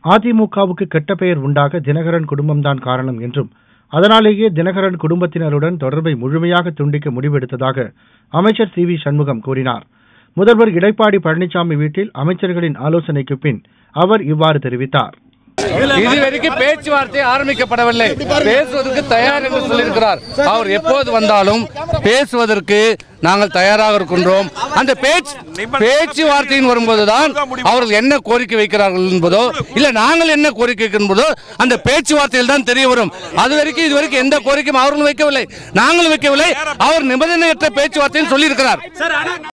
அதிமுகவுக்கு கெட்ட பெயர் உண்டாக தினகரன் குடும்பம்தான் காரணம் என்றும் அதனாலேயே தினகரன் குடும்பத்தினருடன் தொடர்பை முழுமையாக துண்டிக்க முடிவெடுத்ததாக அமைச்சர் சி வி சண்முகம் கூறினார் முதல்வர் எடப்பாடி பழனிசாமி வீட்டில் அமைச்சர்களின் ஆலோசனைக்கு பின் அவர் இவ்வாறு தெரிவித்தார் இதுவரைக்கும் பேச்சுவார்த்தை ஆரம்பிக்கப்படவில்லை பேசுவதற்கு தயார் என்று சொல்லியிருக்கிறார் அவர் எப்போது வந்தாலும் பேசுவதற்கு நாங்கள் தயாராக இருக்கின்றோம் அந்த பேச்சு பேச்சுவார்த்தையின் வரும்போதுதான் அவர்கள் என்ன கோரிக்கை வைக்கிறார்கள் என்பதோ இல்ல நாங்கள் என்ன கோரிக்கை என்பதோ அந்த பேச்சுவார்த்தையில் தான் தெரிய வரும் அது வரைக்கும் இதுவரைக்கும் எந்த கோரிக்கையும் அவர்களும் வைக்கவில்லை நாங்களும் வைக்கவில்லை அவர் நிபந்தனையற்ற பேச்சுவார்த்தையில் சொல்லியிருக்கிறார்